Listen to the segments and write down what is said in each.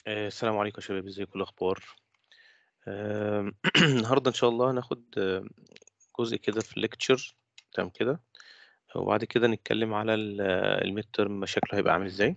آآ السلام عليكم يا شباب، إزيكم، إيه الأخبار؟ آمم النهارده إن شاء الله هناخد جزء كده في الlecture تمام كده، وبعد كده نتكلم على ال الmidterm شكله هيبقى عامل إزاي.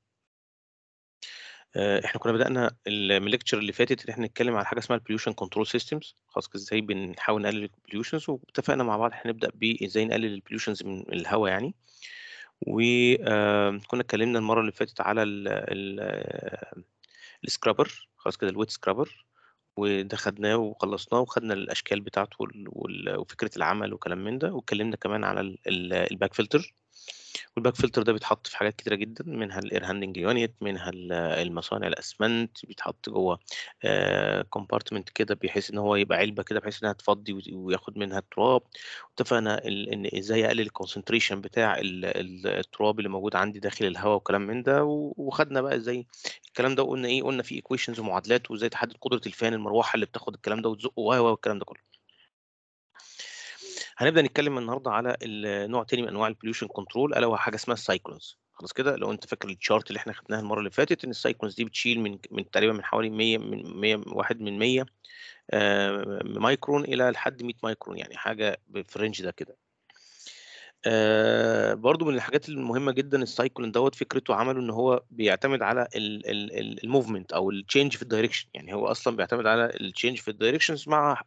آآ إحنا كنا بدأنا ال من الlecture اللي فاتت إن إحنا نتكلم على حاجة اسمها الpollution control systems خلاص كده إزاي بنحاول نقلل الpollutions واتفقنا مع بعض هنبدأ بإزاي نقلل الpollutions من الهوا يعني. و آآ كنا اتكلمنا المرة اللي فاتت على ال ال الscrubber خلاص كده الwet scrubber وده خدناه وخلصناه وخدنا الأشكال بتاعته وال وال وفكرة العمل وكلام من ده، واتكلمنا كمان على ال ال الback filter والback filter ده بيتحط في حاجات كتيرة جدًا منها الair handling unit منها ال المصانع الأسمنت بيتحط جوّه آآ compartment كده بحيث إن هو يبقى علبة كده بحيث إنها تفضّي وت وياخد منها التراب، واتفقنا ال إن إزاي أقلل الconcentration بتاع ال ال التراب اللي موجود عندي داخل الهوا وكلام من ده، و وخدنا بقى إزاي الكلام ده وقُلنا إيه، قُلنا في equations ومعادلات وإزاي تحدد قدرة الفان المروحة اللي بتاخد الكلام ده وتزقه و، و، والكلام ده كله. هنبدأ نتكلم النهارده على ال نوع تاني من أنواع الpollution control ألا وهو حاجة اسمها الcyclones خلاص كده، لو أنت فاكر الchart اللي إحنا خدناها المرة اللي فاتت إن الcyclones دي بتشيل من من تقريبًا من حوالي 100 من 100 1 من 100 آآ مايكرون إلى لحد 100 مايكرون يعني حاجة ب في الrange ده كده. آآ برضه من الحاجات المهمة جدًا الcyclone دوّة فكرته عمله إن هو بيعتمد على ال ال ال الmovement أو الchange في الdirection يعني هو أصلًا بيعتمد على الchange في الdirections مع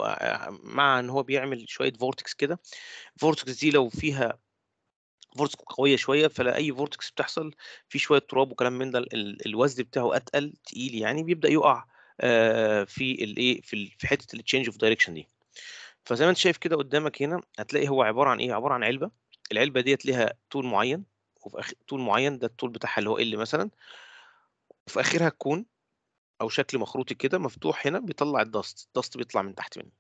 مع إن هو بيعمل شوية vortex كده، الvortex دي لو فيها vortex قوية شوية فلا أي vortex بتحصل فيه شوية تراب وكلام من ده ال الوزن بتاعه أتقل تقيل يعني بيبدأ يُقع آآ في الإيه، في ال في حتة الchange of direction دي. فزي ما أنت شايف كده قدامك هنا هتلاقي هو عبارة عن إيه، عبارة عن علبة، العلبة ديّة ليها طول معين وفي آخ طول معين ده الطول بتاعها اللي هو L مثلًا. وفي آخرها كون أو شكل مخروطي كده مفتوح هنا بيطلّع الdust، الdust بيطلع من تحت منه.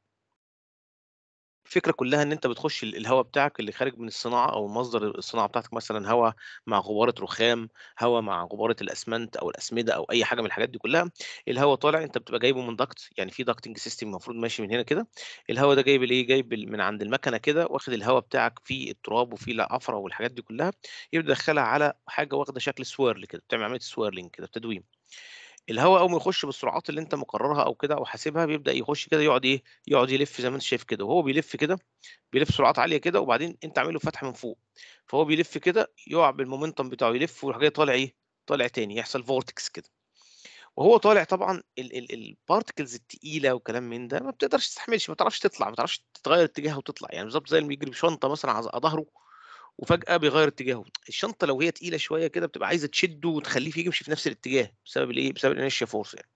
الفكرة كلّها إن أنت بتخش ال الهوا بتاعك اللي خارج من الصناعة أو مصدر الصناعة بتاعتك مثلًا هوا مع غبارة رخام، هوا مع غبارة الأسمنت أو الأسمدة أو أي حاجة من الحاجات دي كلّها، الهوا طالع أنت بتبقى جايبه من duct يعني في ducting system المفروض ماشي من هنا كده، الهوا ده جايب الإيه، جايب ال من عند المكنة كده واخد الهوا بتاعك فيه التراب وفيه العفرة والحاجات دي كلّها، يبدأ يدخّلها على حاجة واخدة شكل swirl كده، بتعمل عملية swirling كده تدوير. الهوا أول ما يخش بالسرعات اللي أنت مقررها أو كده أو حاسبها بيبدأ يخش كده يقعد إيه، يقعد يلف زي ما أنت شايف كده، وهو بيلف كده بيلف بسرعات عالية كده وبعدين أنت عامل له فتحة من فوق، فهو بيلف كده يقع بالmomentum بتاعه يلف ويروح جاي طالع إيه، طالع تاني يحصل vortex كده. وهو طالع طبعًا ال ال الparticles التقيلة وكلام من ده ما بتقدرش تستحملش، ما تعرفش تطلع، ما تعرفش تغيّر اتجاهها وتطلع، يعني بالضبط زي اللي بيجري بشنطة مثلًا على ض على ضهره وفجأة بيغيّر اتجاهه، الشنطة لو هي تقيلة شوية كده بتبقى عايزة تشده وتخلّيه ف يمشي في نفس الاتجاه بسبب الإيه، بسبب الinertia force يعني.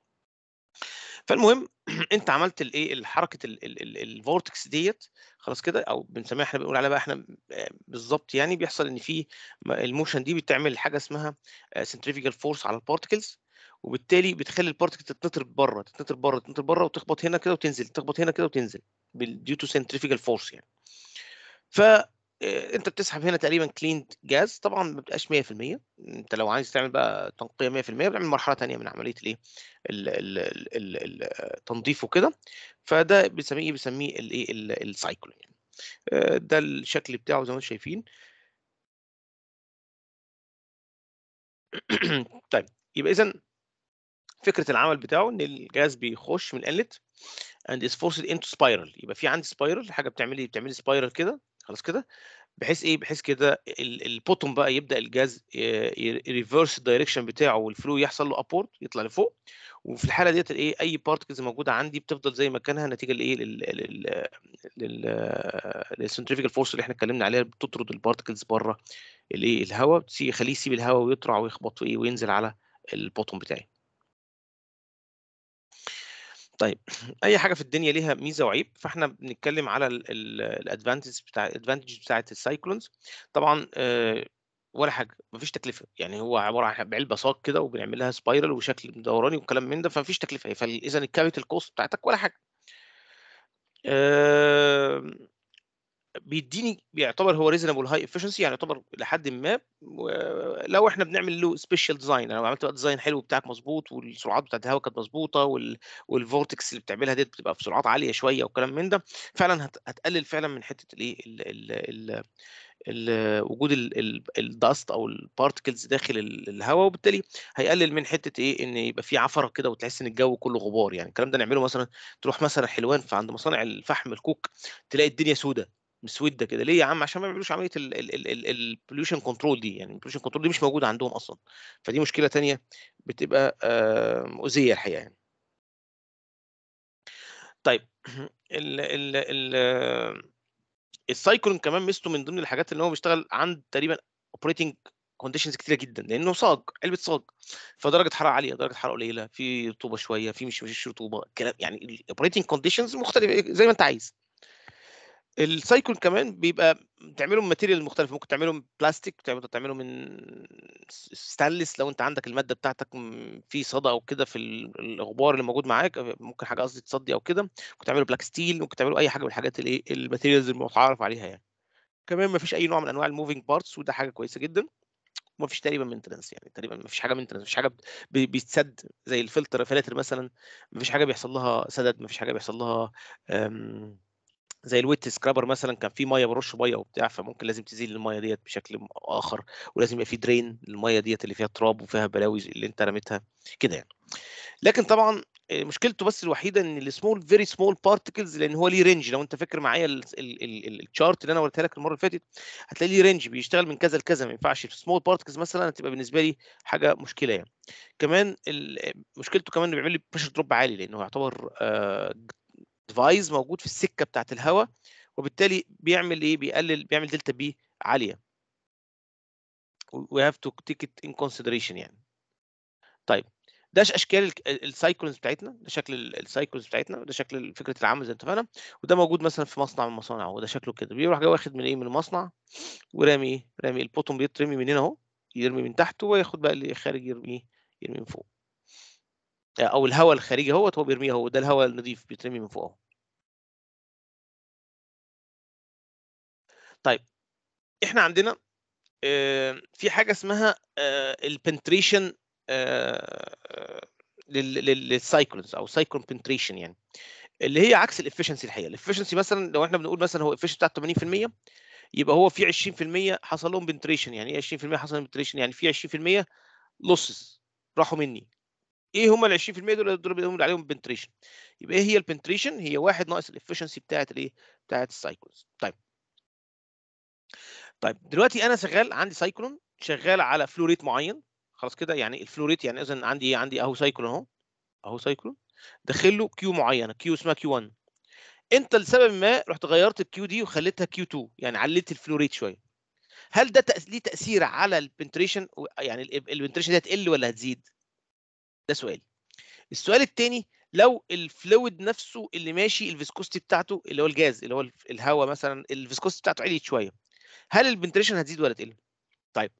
فالمهم أنت عملت الإيه، الحركة ال ال ال الvortex ديّة خلاص كده أو بنسميها إحنا بنقول عليها بقى إحنا آآ بالضبط يعني بيحصل إن في م الmotion دي بتعمل حاجة اسمها آآ centrifugal force على الparticles وبالتالي بتخلّي الparticle تتنطر برّه، تتنطر برّه، تتنطر برّه وتخبط هنا كده وتنزل، تخبط هنا كده وتنزل بال due to centrifugal force يعني. ف آآ أنت بتسحب هنا تقريبًا cleaned gas طبعًا ما بتبقاش 100% أنت لو عايز تعمل بقى تنقية 100% بنعمل مرحلة تانية من عملية الإيه، ال ال ال ال التنضيف وكده، فده بنسميه إيه، بنسميه الإيه، ال الcyclone يعني. آآ ده الشكل بتاعه زي ما أنتم شايفين. طيب يبقى إذًا فكرة العمل بتاعه إن الجاز بيخش من الinlet and is forced into spiral يبقى في عندي spiral حاجة بتعملي بتعملي spiral كده خلاص كده، بحيث إيه، بحيث كده ال الbottom بقى يبدأ الجاز ي ي reverse الdirection بتاعه والflow يحصل له upward يطلع لفوق، وفي الحالة ديّة الإيه، أي particles موجودة عندي بتفضل زي مكانها نتيجة لإيه، لل لل لل للcentrifugal force اللي إحنا اتكلمنا عليها بتطرد الparticles برّه الإيه، الهوا تس يخلّيه يسيب الهوا ويطرع ويخبط وإيه، وينزل على الbottom بتاعي. طيب أي حاجة في الدنيا ليها ميزة وعيب، فإحنا بنتكلم على ال ال الadvantage بتاع الadvantage بتاعة الcyclones طبعًا آآ ولا حاجة، ما فيش تكلفة، يعني هو عبارة عن بعلبة صاج كده وبنعمل لها spiral وشكل دوراني وكلام من ده، فما فيش تكلفة، فال إذًا الcapital cost بتاعتك ولا حاجة. آمم بيدّيني بيعتبر هو reasonable high efficiency يعني يعتبر إلى حدٍ ما ولو إحنا بنعمل له special design يعني لو عملت بقى design حلو بتاعك مضبوط والسرعات بتاعة الهوا كانت مضبوطة وال والvortex اللي بتعملها ديّة بتبقى بسرعات عالية شوية وكلام من ده، فعلًا هت هتقلل فعلًا من حتة الإيه، ال ال ال ال وجود ال ال الdust أو الparticles داخل ال الهوا، وبالتالي هيقلل من حتة إيه، إن يبقى في عفرة كده وتحس إن الجو كله غبار يعني، الكلام ده نعمله مثلًا تروح مثلًا حلوان فعند مصانع الفحم الكوك تلاقي الدنيا سودا، مسودة كده، ليه يا عم؟ عشان ما بيعملوش عملية ال ال ال ال الpollution control دي، يعني الpollution control دي مش موجودة عندهم أصلًا، فدي مشكلة تانية بتبقى آآ مؤذية الحقيقة يعني. طيب ال ال ال الcyclone كمان ميزته من ضمن الحاجات إن هو بيشتغل عند تقريبًا operating conditions كتيرة جدًا، لإنه صاج، علبة صاج، فدرجة حرارة عالية، درجة حرارة قليلة، في رطوبة شوية، في مش ما فيش رطوبة، كلام يعني الoperating conditions مختلفة زي ما أنت عايز. الcyclone كمان بيبقى تعمله من material مختلفة، ممكن تعمله من بلاستيك، تعم تعمله من س stainless لو أنت عندك المادة بتاعتك م في صدى أو كده في ال الغبار اللي موجود معاك، ممكن حاجة قصدي تصدي أو كده، ممكن تعمله black steel ممكن تعمله أي حاجة من الحاجات الإيه، الmaterials المتعارف عليها يعني. كمان ما فيش أي نوع من أنواع الmoving parts وده حاجة كويسة جدًا، وما فيش تقريبًا maintenance يعني تقريبًا ما فيش حاجة maintenance ما فيش حاجة بت ب بيتسد زي الفلتر فلاتر مثلًا، ما فيش حاجة بيحصل لها سدد، ما فيش حاجة بيحصل لها آمم زي الwet scrubber مثلًا كان في مَيّة بارُش مَيّة وبتاع، فممكن لازم تزيل المَيّة ديّة بشكل م آخر، ولازم يبقى في drain للمَيّة ديّة اللي فيها تراب وفيها بلاوي ز اللي أنت رميتها، كده يعني. لكن طبعًا آآ مشكلته بس الوحيدة إن الsmall very small particles لإن هو ليه range لو أنت فاكر معايا ال ال ال ال الchart اللي أنا وريتها لك المرّة اللي فاتت، هتلاقي ليه range بيشتغل من كذا لكذا، ما ينفعش الsmall particles مثلًا هتبقى بالنسبة لي حاجة مشكلة يعني. كمان ال مشكلته كمان إنه بيعمل لي pressure drop عالي، لإنه يعتبر آآ device موجود في السكة بتاعة الهوا، وبالتالي بيعمل إيه، بيقلل بيعمل delta P عالية. we have to take it in consideration يعني. طيب، ده ش أشكال الك الcyclones بتاعتنا، ده شكل ال الcyclones بتاعتنا، وده شكل فكرة العمل زي ما اتفقنا، وده موجود مثلًا في مصنع من المصانع أهو، ده شكله كده، بيروح جاي واخد من إيه، من المصنع ورامي إيه، رامي البوتون بيترمي من هنا أهو، يرمي من تحت وياخد بقى اللي خارج يرميه يرميه من فوق. آآ أو الهوا الخارجي أهوّة هو بيرميه أهو، ده الهوا النضيف بيترمي من فوق أهو. طيب، إحنا عندنا آآ في حاجة اسمها آآ الpenetration آآ لل لل للcyclones أو cyclone penetration يعني، اللي هي عكس الefficiency الحقيقة، الefficiency مثلًا لو إحنا بنقول مثلًا هو الefficiency بتاعته 80% يبقى هو في 20% حصل لهم penetration يعني إيه 20% حصل لهم penetration يعني في 20% losses راحوا منّي. إيه هم ال20% دول دول بنقول عليهم penetration يبقى إيه هي الpenetration هي 1 ناقص الefficiency بتاعة الإيه، بتاعة الcyclones. طيب. طيب، دلوقتي أنا شغّال عندي cyclone شغّال على flow rate معيّن، خلاص كده، يعني الflow rate يعني إذًا عندي إيه، عندي أهو cyclone أهو، أهو cyclone داخل له Q معيّنة، Q اسمها Q1 أنت لسببٍ ما رُحت غيّرت الQ دي وخلّيتها Q2 يعني علّيت الflow rate شوية. هل ده تأث ليه تأثير على الpenetration و يعني ال الpenetration دي هتقل والّا هتزيد؟ ده سؤال. السؤال التاني لو الfluid نفسه اللي ماشي الviscosity بتاعته اللي هو الجاز اللي هو الف الهوا مثلًا الviscosity بتاعته عِليت شوية، هل الpenetration هتزيد والّا تقل؟ طيب.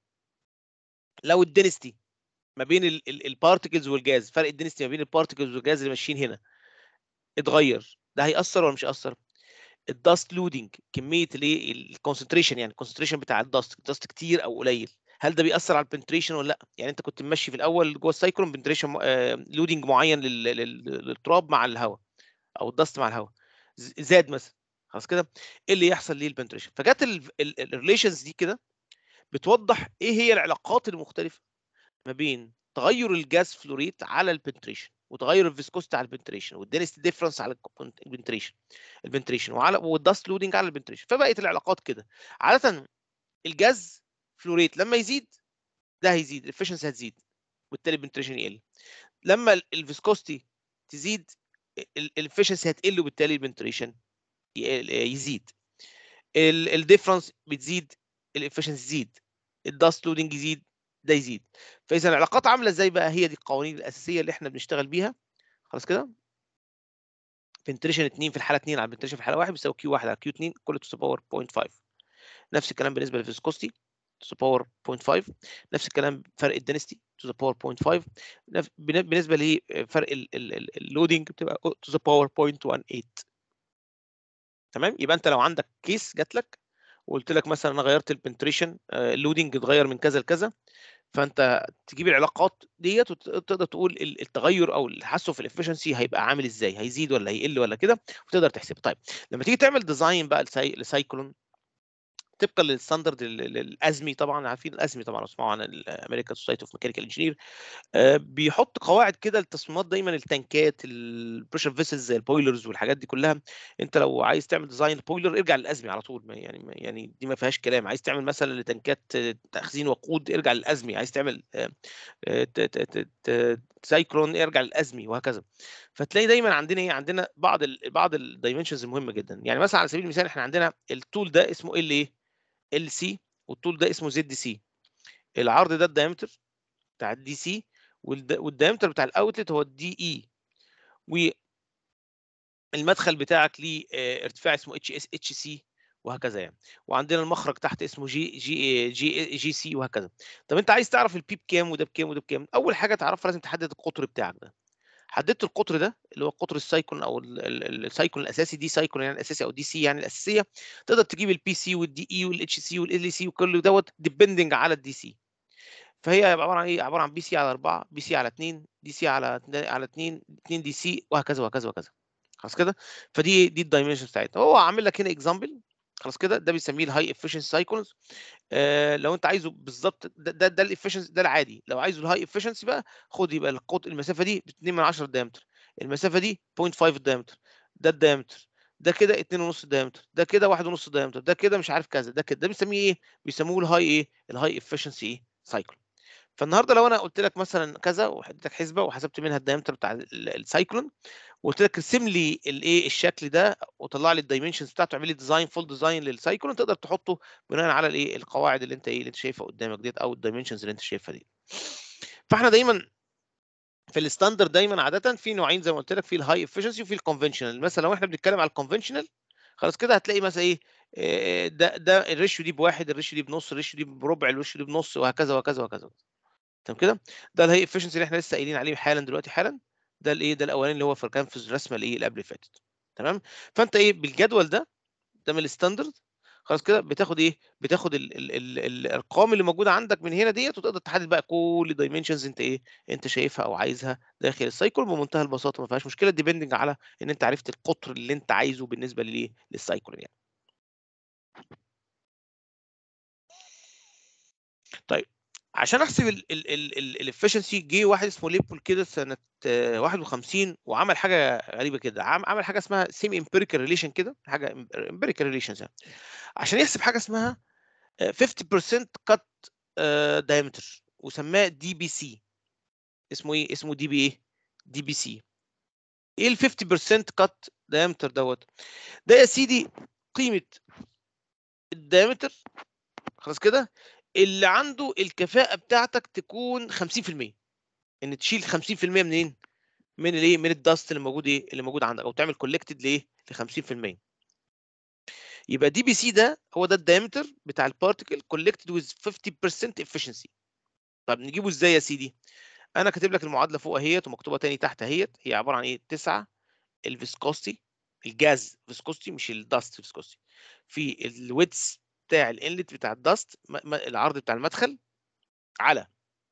لو الdensity ما بين ال ال الparticles والجاز، فرق الdensity ما بين الparticles والجاز اللي ماشيين هنا اتغيّر، ده هيأثّر والّا مش هيأثّر؟ الdust loading كمية الإيه، الconcentration يعني الconcentration بتاع الdust، الdust كتير أو قليل، هل ده بيأثّر على الpenetration والّا لأ؟ يعني أنت كنت ممشّي في الأول جوّه الcyclone penetration م آآ loading معيّن لل لل للتراب مع الهوا أو الdust مع الهوا، ز زاد مثلًا، خلاص كده، إيه اللي يحصل للpenetration؟ فجات الف ال الrelations دي كده بتوضّح إيه هي العلاقات المختلفة ما بين تغيُّر الجاز flow rate على الpenetration وتغيُّر الviscosity على الpenetration والdensity difference على الك الpenetration الpenetration وعلى والdust loading على الpenetration فبقت العلاقات كده. عادةً الجاز flow rate لمّا يزيد ده هيزيد الefficiency هتزيد وبالتالي الpenetration يقل. لمّا ال الviscosity تزيد أ ال الefficiency هتقل وبالتالي الpenetration يقل يزيد. ال الdifference بتزيد الefficiency تزيد، الdust loading يزيد ده يزيد. فإذا العلاقات عاملة إزاي بقى؟ هي دي القوانين الأساسية اللي إحنا بنشتغل بيها، خلاص كده؟ penetration 2 في الحالة 2 على penetration في الحالة 1 بيساوي Q1 على Q2 كل to the power 0.5 نفس الكلام بالنسبة للviscosity to the power 0.5 نفس الكلام فرق الdensity to the power 0.5 نف بن بالنسبة لفرق ال ال ال الloading بتبقى to the power 0.18 تمام؟ يبقى أنت لو عندك case جات لك وقُلت لك مثلًا أنا غيّرت الpenetration آآ الloading اتغيّر من كذا لكذا، فأنت تجيب العلاقات ديّة وت تقدر تقول ال التغيُّر أو التحسّن في الefficiency هيبقى عامل إزاي، هيزيد والّا هيقل والّا كده وتقدر تحسبه. طيب، لمّا تيجي تعمل design بقى لcy لcyclone طبقا للستاندرد الازمي طبعا عارفين الازمي طبعا اسمعوا عن الامريكان سوسايتي اوف ميكانيكال انجينير بيحط قواعد كده للتصميمات دايما التنكات البريشر فيسلز زي البويلرز والحاجات دي كلها انت لو عايز تعمل ديزاين البويلر ارجع للازمي على طول يعني يعني دي ما فيهاش كلام عايز تعمل مثلا لتنكات تخزين وقود ارجع للازمي عايز تعمل سايكلون ارجع للازمي وهكذا فتلاقي دايما عندنا ايه عندنا بعض ال بعض الدايمنشنز المهمه جدا يعني مثلا على سبيل المثال احنا عندنا التول ده اسمه ال ايه ال سي والطول ده اسمه زد سي العرض ده الدايمتر بتاع الدي سي والدايمتر بتاع الاوتلت هو الدي اي والمدخل بتاعك ليه ارتفاع اسمه اتش اس اتش سي وهكذا يعني وعندنا المخرج تحت اسمه جي جي جي جي سي وهكذا طب انت عايز تعرف البي بكام وده بكام وده بكام اول حاجه تعرفها لازم تحدد القطر بتاعك ده حددت القطر ده اللي هو قطر السايكون او السايكون الاساسي دي سايكون يعني الاساسي او دي سي يعني الاساسيه تقدر تجيب البي سي والدي اي والاتش سي والال سي وكل دوت ديبندنج على الدي سي فهي عباره عن ايه عباره عن بي سي على 4 بي سي على 2 دي سي على على 2 2 دي سي وهكذا وهكذا وهكذا خلاص كده فدي دي الدايمنشن بتاعتها هو عامل لك هنا اكزامبل خلاص كده ده بيسميه الهاي افشنسي سايكلز آه لو انت عايزه بالظبط ده ده, ده الافشنسي ده العادي لو عايزه الهاي افشنسي بقى خد يبقى القط المسافه دي 2 من 10 الدايمتر المسافه دي 0.5 الدايمتر ده الدايمتر ده كده 2.5 الدايمتر ده كده 1.5 الدايمتر ده كده مش عارف كذا ده كده ده بنسميه ايه بيسموه الهاي ايه الهاي افشنسي ايه سايكل فالنهارده لو انا قلت لك مثلا كذا وحددتك حسبه وحسبت منها الدايمتر بتاع السايكلون وقلت لك ارسم لي الايه الشكل ده وطلع لي الدايمنشنز بتاعته اعمل لي ديزاين فول ديزاين للسايكلون تقدر تحطه بناء على الايه القواعد اللي انت ايه اللي انت شايفها قدامك ديت او الدايمنشنز اللي انت شايفها دي فاحنا دايما في الستاندرد دايما عاده في نوعين زي ما قلت لك في الهاي افشنسي وفي الكونفنشنال مثلا لو احنا بنتكلم على الكونفنشنال خلاص كده هتلاقي مثلا ايه ده ده الريشيو دي بواحد الريشيو دي بنص الريشيو دي بربع الريشيو دي بنص وهكذا وهكذا وهكذا تمام كده ده الهاي افشنسي اللي احنا لسه قايلين عليه حالا دلوقتي حالا ده الايه ده الاولاني اللي هو في كان في الرسمه اللي اللي قبل اللي فاتت تمام فانت ايه بالجدول ده ده من الستاندرد خلاص كده بتاخد ايه بتاخد ال ال ال الارقام اللي موجوده عندك من هنا ديت وتقدر تحدد بقى كل دايمنشنز انت ايه انت شايفها او عايزها داخل السايكل بمنتهى البساطه ما فيهاش مشكله ديبندنج على ان انت عرفت القطر اللي انت عايزه بالنسبه للايه للسايكل يعني طيب عشان احسب الافشنسي جه واحد اسمه ليبول كده سنه 51 وعمل حاجه غريبه كده عمل حاجه اسمها سيمي امبيريكال ريليشن كده حاجه امبيريكال ريليشنز يعني عشان يحسب حاجه اسمها 50% كات دايمتر وسماه دي بي سي اسمه ايه اسمه دي بي ايه دي بي سي ايه ال 50% كات دايمتر دوت ده يا سيدي قيمه الدايمتر خلاص كده اللي عنده الكفاءه بتاعتك تكون 50% ان تشيل 50% منين من الايه من الدست اللي موجود ايه اللي موجود عندك او تعمل كولكتد لايه ل 50% يبقى دي بي سي ده هو ده الدايمتر بتاع البارتيكل كولكتد ويز 50% efficiency طب نجيبه ازاي يا سيدي انا كاتب لك المعادله فوق اهيت ومكتوبه تاني تحت اهيت هي عباره عن ايه 9 الفيسكوستي الجاز فيسكوستي مش الدست فيسكوستي في الويدث بتاع الانلت بتاع الدست العرض بتاع المدخل على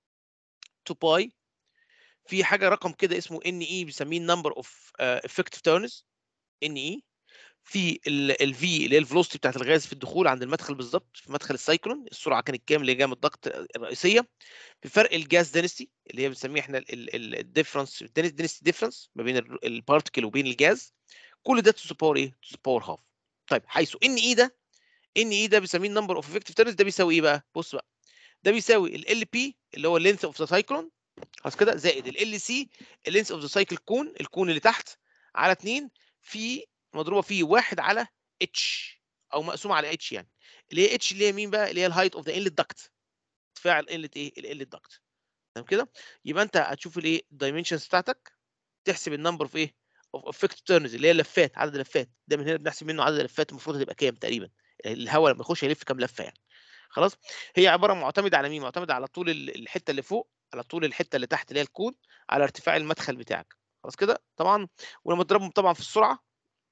2 باي في حاجه رقم كده اسمه ان اي بنسميه النمبر اوف افكتيف تيرنز ان اي في الفي اللي هي الفلوستي بتاعت الغاز في الدخول عند المدخل بالظبط في مدخل السايكلون السرعه كانت كام اللي جايه من الضغط الرئيسيه في فرق الجاز دينستي اللي هي بنسميه احنا الديفرنس دينستي ديفرنس ما بين البارتكل وبين الجاز كل ده تو باور ايه تو باور هاف طيب حيث ان اي ده ان اي ده بنسميه النمبر اوف افكتيف تيرنز ده بيساوي ايه بقى بص بقى ده بيساوي ال بي اللي هو اللينث اوف ذا سايكلون خلاص كده زائد ال سي اللينث اوف ذا سايكل كون الكون اللي تحت على 2 في مضروبه في 1 على اتش او مقسومه على اتش يعني اللي هي اتش اللي هي مين بقى اللي هي الهايت اوف ذا انلت داكت ارتفاع الانلت ايه الانلت داكت تمام كده يبقى انت هتشوف الايه الدايمنشنز بتاعتك تحسب النمبر اوف ايه اوف افكت تيرنز اللي هي اللفات عدد اللفات ده من هنا بنحسب منه عدد اللفات المفروض هتبقى كام تقريبا الهواء لما يخش هيلف كام لفه يعني خلاص هي عباره معتمده على مين معتمده على طول الحته اللي فوق على طول الحته اللي تحت اللي هي الكون على ارتفاع المدخل بتاعك خلاص كده طبعا ولما تضربهم طبعا في السرعه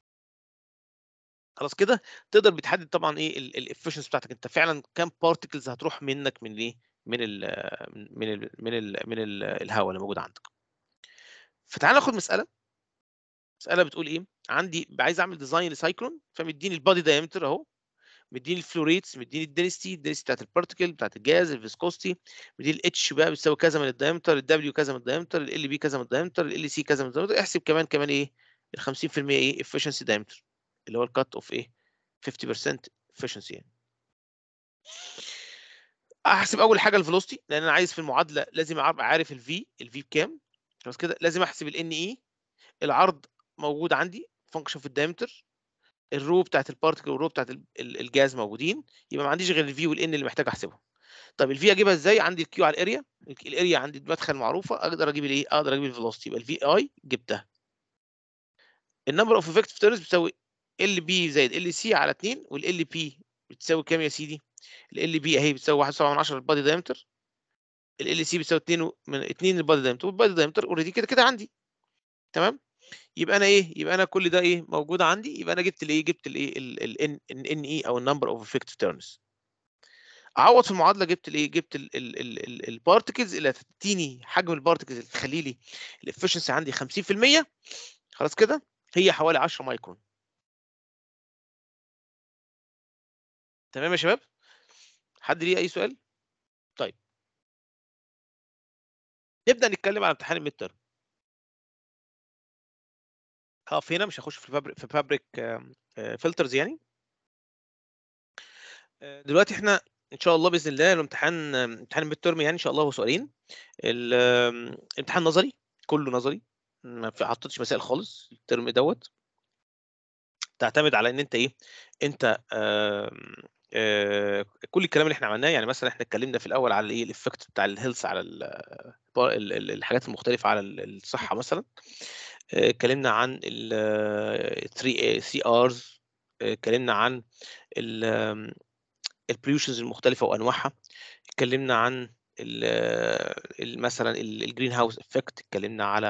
خلاص كده تقدر بتحدد طبعا ايه الافشنس بتاعتك انت فعلا كام بارتكلز هتروح منك من ايه من ال من ال من ال من ال الهواء اللي موجود عندك فتعال ناخد مساله مساله بتقول ايه عندي عايز اعمل ديزاين لسايكلون فمديني البادي دايمتر اهو مديني الفلو ريتس مديني الدنسيتي الدنسيتي بتاعت البارتكل بتاعت الجاز الفيسكوستي مديني الاتش بقى بتساوي كذا من الدايمتر الدبليو كذا من الدايمتر ال بي كذا من الدايمتر ال سي كذا من الدايمتر احسب كمان كمان ايه ال 50% ايه efficiency diameter اللي هو الكات اوف ايه 50% efficiency يعني احسب اول حاجه الفيلوسيتي لان انا عايز في المعادله لازم أعرف- عارف الفي الفي بكام خلاص كده لازم احسب الان اي العرض موجود عندي فانكشن في الدايمتر الرو بتاعت البارتكل والرو بتاعت ال- ال- الجاز موجودين يبقى ما عنديش غير الفي والان اللي محتاج احسبهم طب الفي اجيبها ازاي عندي الكيو على الاريا الاريا عندي المدخل معروفه اقدر اجيب الايه اقدر اجيب الفيلوسيتي يبقى الفي اي جبتها النمبر اوف افكتيف تيرنز بتساوي ال بي زائد ال سي على 2 والال بي بتساوي كام يا سيدي ال بي اهي بتساوي 1.7 من 10 البادي دايمتر ال سي بتساوي 2 من 2 البادي دايمتر والبادي دايمتر اوريدي كده كده عندي تمام يبقى انا ايه يبقى انا كل ده ايه موجود عندي يبقى انا جبت الايه جبت الايه الان ان اي او النمبر اوف افكتيف تيرنز اعوض في المعادله جبت الايه جبت البارتكلز اللي هتديني حجم البارتكلز اللي تخلي لي الافشنسي عندي 50% خلاص كده هي حوالي 10 مايكرون تمام يا شباب حد ليه اي سؤال طيب نبدا نتكلم على امتحان الميد ترم هقف هنا مش هخش في فابريك في فابريك فلترز يعني آه، دلوقتي احنا ان شاء الله باذن الله الامتحان امتحان الميد ترم يعني ان شاء الله هو سؤالين ال- آم، الامتحان نظري كله نظري ما في حطيتش مسائل خالص الترم دوت تعتمد على ان انت ايه انت آم، آه، كل الكلام اللي احنا عملناه يعني مثلا احنا اتكلمنا في الاول على الايه الايفكت بتاع الهيلث على ال- ال- ال- الحاجات المختلفه على ال- الصحه مثلا آه، اتكلمنا عن ال 3 سي ارز اتكلمنا عن البوليوشنز المختلفه وانواعها اتكلمنا عن ال ال مثلا الجرين هاوس افكت اتكلمنا على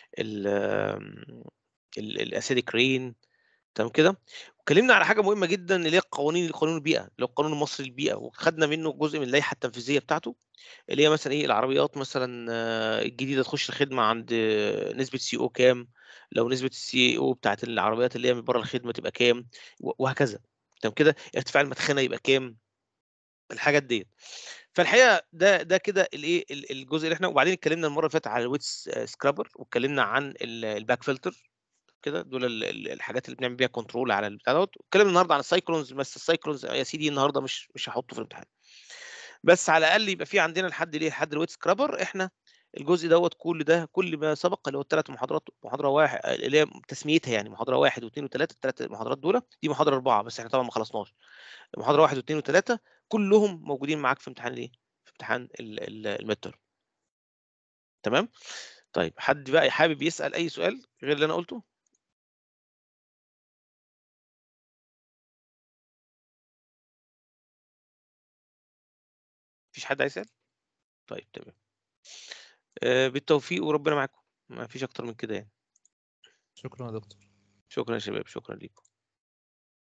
الاسيديك رين تمام كده واتكلمنا على حاجه مهمه جدا اللي هي قوانين قانون البيئه اللي هو القانون المصري للبيئه وخدنا منه جزء من اللائحه التنفيذيه بتاعته اللي هي مثلا ايه العربيات مثلا آه، الجديده تخش الخدمه عند آه، نسبه سي او كام لو نسبه السي او بتاعت العربيات اللي هي من بره الخدمه تبقى كام و- وهكذا تمام كده ارتفاع المدخنه يبقى كام الحاجات ديت فالحقيقه ده ده كده الايه ال- الجزء اللي احنا وبعدين اتكلمنا المره اللي فاتت على الويتس سكرابر واتكلمنا عن ال- الباك فلتر كده دول ال- ال- الحاجات اللي بنعمل بيها كنترول على البتاع دوت واتكلمنا النهارده عن السايكلونز بس السايكلونز يا سيدي النهارده مش مش هحطه في الامتحان بس على الاقل يبقى في عندنا لحد ليه لحد الويت سكرابر احنا الجزء دوت كل ده كل ما سبق اللي هو الثلاث محاضرات محاضره واحد اللي هي تسميتها يعني محاضره واحد واثنين وثلاثه الثلاث محاضرات دول دي محاضره اربعه بس احنا طبعا ما خلصناش محاضره واحد واثنين وثلاثه كلهم موجودين معاك في امتحان الايه؟ في امتحان الميد ترم تمام؟ طيب حد بقى حابب يسال اي سؤال غير اللي انا قلته؟ مفيش حد عايز يسال؟ طيب تمام آه، بالتوفيق وربنا معاكم ما فيش اكتر من كده يعني شكرا يا دكتور شكرا يا شباب شكرا ليكم